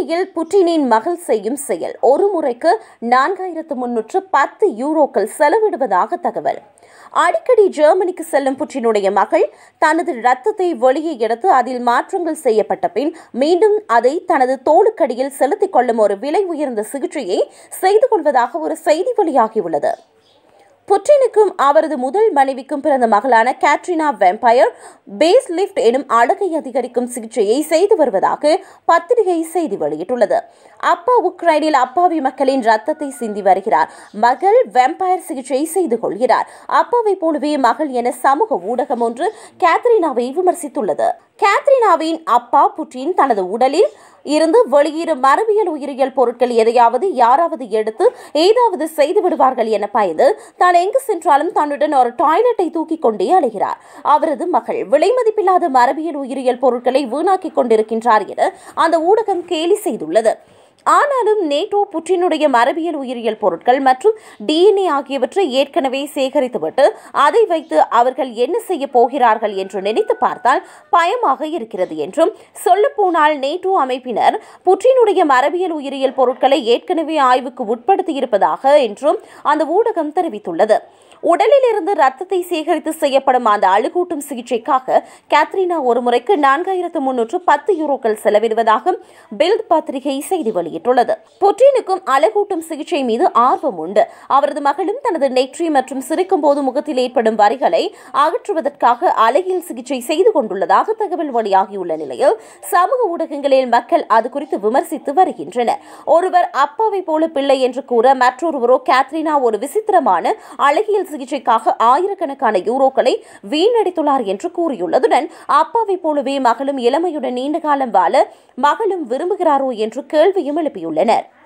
ஜெர்மனியில் புட்டினின் மகள் செய்யும் செயல் ஒரு முறைக்கு நான்காயிரத்து முன்னூற்று பத்து யூரோக்கள் செலவிடுவதாக தகவல் அடிக்கடி ஜெர்மனிக்கு செல்லும் புட்டினுடைய மகள் தனது ரத்தத்தை வெளியே எடுத்து அதில் மாற்றங்கள் செய்யப்பட்ட பின் மீண்டும் அதை தனது தோளுக்கடியில் செலுத்திக் கொள்ளும் ஒரு விலை உயர்ந்த சிகிச்சையை செய்து கொள்வதாக ஒரு செய்தி வெளியாகியுள்ளது புட்டினுக்கும் அவரது முதல் மனைவிக்கும் பிறந்த மகளான கேட்ரினா வெம்பயர் பேஸ் லிஃப்ட் எனும் அழகை அதிகரிக்கும் சிகிச்சையை செய்து வருவதாக பத்திரிகை செய்தி வெளியிட்டுள்ளது அப்பா உக்ரைனில் அப்பாவி மக்களின் ரத்தத்தை சிந்தி வருகிறார் மகள் வெம்பயர் சிகிச்சை செய்து கொள்கிறார் அப்பாவை போலவே மகள் என சமூக ஊடகம் ஒன்று கேத்ரினாவை விமர்சித்துள்ளது கேத்ரினாவின் அப்பா புட்டின் தனது உடலில் இருந்து வெளியேறும் மரபியல் உயிரியல் பொருட்கள் எதையாவது யாராவது எடுத்து ஏதாவது செய்து விடுவார்கள் என பயந்து தான் எங்கு சென்றாலும் தன்னுடன் ஒரு டாய்லெட்டை தூக்கி கொண்டே அலைகிறார் அவரது மகள் விலைமதிப்பில்லாத மரபியல் உயிரியல் பொருட்களை வீணாக்கிக் கொண்டிருக்கின்றார் என அந்த ஊடகம் கேலி செய்துள்ளது ஆனாலும் நேட்டோ புற்றினுடைய மரபியல் உயிரியல் பொருட்கள் மற்றும் டிஎன்ஏ ஆகியவற்றை ஏற்கனவே சேகரித்துவிட்டு அதை வைத்து அவர்கள் என்ன செய்ய போகிறார்கள் என்று நினைத்து பார்த்தால் பயமாக இருக்கிறது என்றும் சொல்லப்போனால் நேட்டோ அமைப்பினர் புற்றினுடைய மரபியல் உயிரியல் பொருட்களை ஏற்கனவே ஆய்வுக்கு உட்படுத்தியிருப்பதாக என்றும் அந்த ஊடகம் தெரிவித்துள்ளது உடலில் இருந்து ரத்தத்தை சேகரித்து செய்யப்படும் அந்த அழுகூட்டும் சிகிச்சைக்காக கேத்ரினா ஒரு முறைக்கு நான்காயிரத்து முன்னூற்று பத்து யூரோக்கள் செலவிடுவதாக பில்ட் பத்திரிகை செய்தி வெளியிட்டுள்ளது புட்டினுக்கும் அழகூட்டும் சிகிச்சை மீது ஆர்வம் உண்டு அவரது மகளும் தனது நெற்றி மற்றும் சிரிக்கும் போது முகத்தில் ஏற்படும் வரிகளை அகற்றுவதற்காக அழகியல் சிகிச்சை செய்து கொண்டுள்ளதாக தகவல் வெளியாகியுள்ள நிலையில் சமூக ஊடகங்களில் மக்கள் அது குறித்து விமர்சித்து வருகின்றனர் ஒருவர் அப்பாவை போல பிள்ளை என்று கூற மற்றொருவரோ கேத்ரினா ஒரு விசித்திரமான அழகியல் சிகிச்சைக்காக ஆயிரக்கணக்கான யூரோக்களை வீணடித்துள்ளார் என்று கூறியுள்ளதுடன் அப்பாவை போலவே மகளும் இளமையுடன் நீண்ட காலம் வாழ மகளும் விரும்புகிறாரோ என்று கேள்வியும் எழுப்பியுள்ளனர்